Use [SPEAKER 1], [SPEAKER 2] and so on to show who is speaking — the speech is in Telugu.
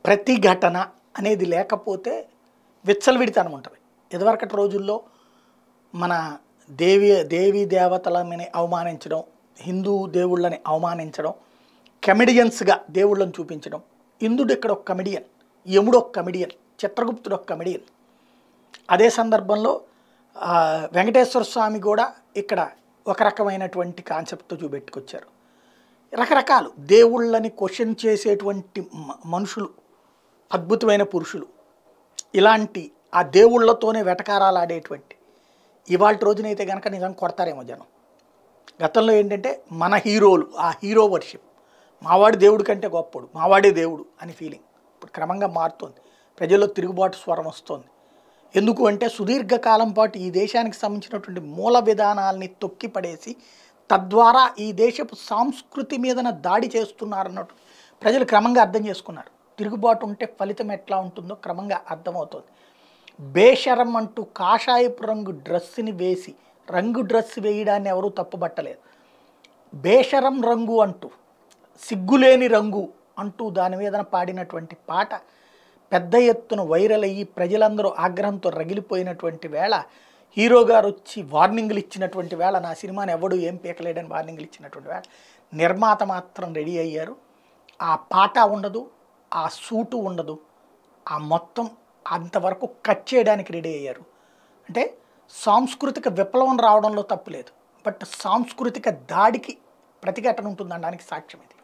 [SPEAKER 1] ప్రతిఘటన అనేది లేకపోతే విచ్చలవిడితనం ఉంటుంది ఇదివరకటి రోజుల్లో మన దేవి దేవీ దేవతలని అవమానించడం హిందూ దేవుళ్ళని అవమానించడం కమెడియన్స్గా దేవుళ్ళని చూపించడం ఇంద్రుడు ఇక్కడ ఒక కమెడియన్ యముడు ఒక కమెడియన్ చిత్రగుప్తుడు ఒక కమెడియన్ అదే సందర్భంలో ఆ, వెంకటేశ్వర స్వామి కూడా ఇక్కడ ఒక రకమైనటువంటి కాన్సెప్ట్తో చూపెట్టుకొచ్చారు రకరకాలు దేవుళ్ళని క్వశ్చన్ చేసేటువంటి మ- మనుషులు అద్భుతమైన పురుషులు ఇలాంటి ఆ దేవుళ్ళతోనే వెటకారాలు ఆడేటువంటి ఇవాళ రోజునైతే కనుక నిజం కొడతారేమో జనం గతంలో ఏంటంటే మన హీరోలు ఆ హీరో వర్షిప్ మావాడి దేవుడి కంటే గొప్పడు మావాడే దేవుడు అని ఫీలింగ్ ఇప్పుడు క్రమంగా మారుతోంది ప్రజల్లో తిరుగుబాటు స్వరం వస్తోంది ఎందుకు అంటే సుదీర్ఘకాలం పాటు ఈ దేశానికి సంబంధించినటువంటి మూల విధానాల్ని తొక్కిపడేసి తద్వారా ఈ దేశపు సంస్కృతి మీదన దాడి చేస్తున్నారన్నట్టు ప్రజలు క్రమంగా అర్థం చేసుకున్నారు తిరుగుబాటు ఉంటే ఫలితం ఎట్లా ఉంటుందో క్రమంగా అర్థమవుతోంది బేషరం అంటూ కాషాయపు రంగు డ్రెస్సుని వేసి రంగు డ్రెస్ వేయడాన్ని ఎవరూ తప్పుపట్టలేదు బేషరం రంగు అంటూ సిగ్గులేని రంగు అంటూ దాని మీద పాడినటువంటి పాట పెద్ద ఎత్తున వైరల్ అయ్యి ప్రజలందరూ ఆగ్రహంతో రగిలిపోయినటువంటి వేళ హీరో గారు వచ్చి వార్నింగ్లు ఇచ్చినటువంటి వేళ నా సినిమాని ఎవడు ఏం పీకలేడని వార్నింగ్లు ఇచ్చినటువంటి వేళ నిర్మాత మాత్రం రెడీ అయ్యారు ఆ పాట ఉండదు ఆ సూటు ఉండదు ఆ మొత్తం అంతవరకు కట్ చేయడానికి రెడీ అయ్యారు అంటే సాంస్కృతిక విప్లవం రావడంలో తప్పులేదు బట్ సాంస్కృతిక దాడికి ప్రతిఘటన ఉంటుందనడానికి సాక్ష్యం ఇది